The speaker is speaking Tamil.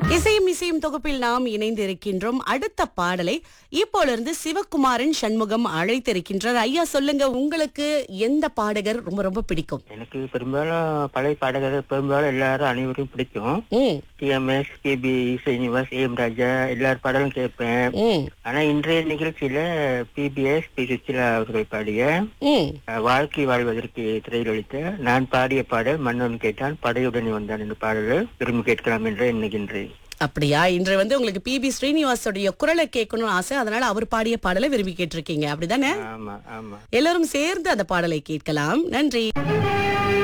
இசையும் இசையும் தொகுப்பில் நாம் இணைந்து இருக்கின்றோம் அடுத்த பாடலை இப்போலிருந்து சிவகுமாரன் சண்முகம் அழைத்திருக்கின்றார் ஐயா சொல்லுங்க உங்களுக்கு எந்த பாடகர் ரொம்ப ரொம்ப பிடிக்கும் எனக்கு பெரும்பாலும் பழைய பாடகர்கள் பெரும்பாலும் எல்லாரும் அனைவரும் பிடிக்கும் ம் டிஎம்எஸ் கேபி ஸ்ரீனிவாஸ் ஏம் ராஜா எல்லார் பாடலும் கேட்பேன் ம் ஆனா இன்றைய நிகழ்ச்சியில பிபிஎஸ் பி சுச்சிலா அவர்கள் பாடிய ம் அஹ், வாழ்க்கை வாழ்வதற்கு திரையிலளித்த நான் பாடிய பாடல் மன்னன் கேட்டான் படையுடனே வந்தான் என்ற பாடலை விரும்பி கேட்கலாம் என்று எண்ணுகின்றேன் அப்படியா இன்று வந்து உங்களுக்கு பிபி ஸ்ரீனிவாசோடைய குரலை கேட்கணும்னு ஆசை அதனால அவர் பாடிய பாடலை விரும்பி கேட்டிருக்கீங்க அப்படிதானே ஆமா ஆமா எல்லாரும் சேர்ந்து அந்த பாடலை கேட்கலாம் நன்றி